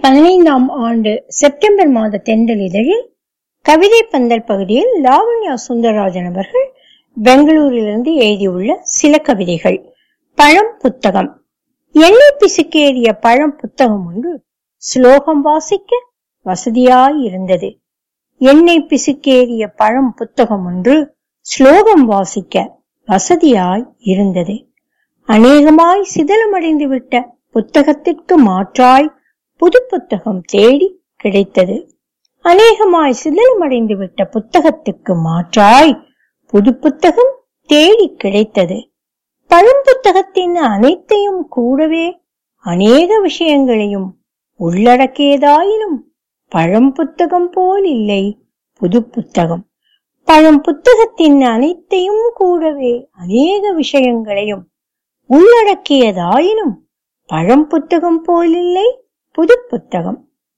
பதினைந்தாம் ஆண்டு செப்டம்பர் மாத தென்றல் இதழில் கவிதை பந்தல் பகுதியில் லாவண்யா சுந்தரராஜன் அவர்கள் பெங்களூரிலிருந்து எழுதியுள்ள சில கவிதைகள் பழம் புத்தகம் எண்ணெய் பிசுக்கேறிய பழம் புத்தகம் ஒன்று ஸ்லோகம் வாசிக்க வசதியாய் இருந்தது எண்ணெய் பிசுக்கேறிய பழம் புத்தகம் ஒன்று ஸ்லோகம் வாசிக்க வசதியாய் இருந்தது அநேகமாய் சிதலமடைந்து விட்ட புத்தகத்திற்கு மாற்றாய் புது புத்தகம் தேடி கிடைத்தது அநேகமாய் சிதலமடைந்து விட்ட புத்தகத்துக்கு மாற்றாய் புது புத்தகம் தேடி கிடைத்தது பழம் புத்தகத்தின் அனைத்தையும் கூடவே அநேக விஷயங்களையும் உள்ளடக்கியதாயினும் பழம் புத்தகம் போல் இல்லை புது புத்தகம் பழம் புத்தகத்தின் அனைத்தையும் கூடவே அநேக விஷயங்களையும் உள்ளடக்கியதாயினும் பழம் புத்தகம் போலில்லை புது புத்தகம்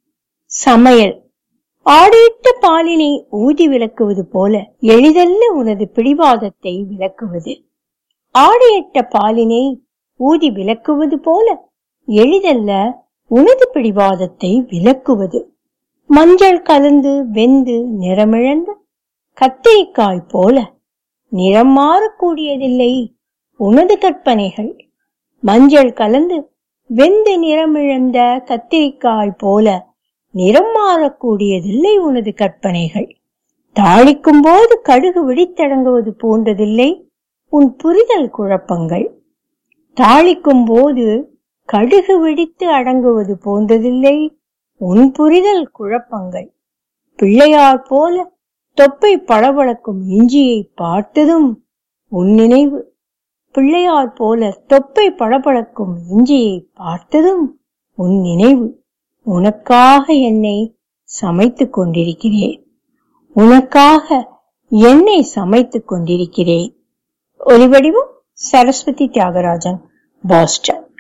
சமையல் ஆடையிட்ட பாலினை ஊதி விளக்குவது போல எளிதல்ல உனது பிடிவாதத்தை விளக்குவது ஆடையிட்ட பாலினை ஊதி விளக்குவது போல எளிதல்ல உனது பிடிவாதத்தை விளக்குவது மஞ்சள் கலந்து வெந்து நிறமிழந்த கத்திரிக்காய் போல நிறம் மாறக்கூடியதில்லை உனது கற்பனைகள் மஞ்சள் கலந்து வெந்து நிறமிழந்த கத்திரிக்காய் போல நிறம் மாறக்கூடியதில்லை உனது கற்பனைகள் தாளிக்கும் போது கடுகு வெடித்தடங்குவது போன்றதில்லை உன் புரிதல் குழப்பங்கள் தாளிக்கும் போது கடுகு வெடித்து அடங்குவது போன்றதில்லை உன் புரிதல் குழப்பங்கள் பிள்ளையார் போல தொப்பை பளபளக்கும் இஞ்சியை பார்த்ததும் உன் நினைவு பிள்ளையார் போல தொப்பை பளபளக்கும் இஞ்சியை பார்த்ததும் உன் நினைவு உனக்காக என்னை சமைத்துக் கொண்டிருக்கிறேன் உனக்காக என்னை சமைத்துக் கொண்டிருக்கிறேன் ஒலிவடிவம் சரஸ்வதி தியாகராஜன் பாஸ்டன்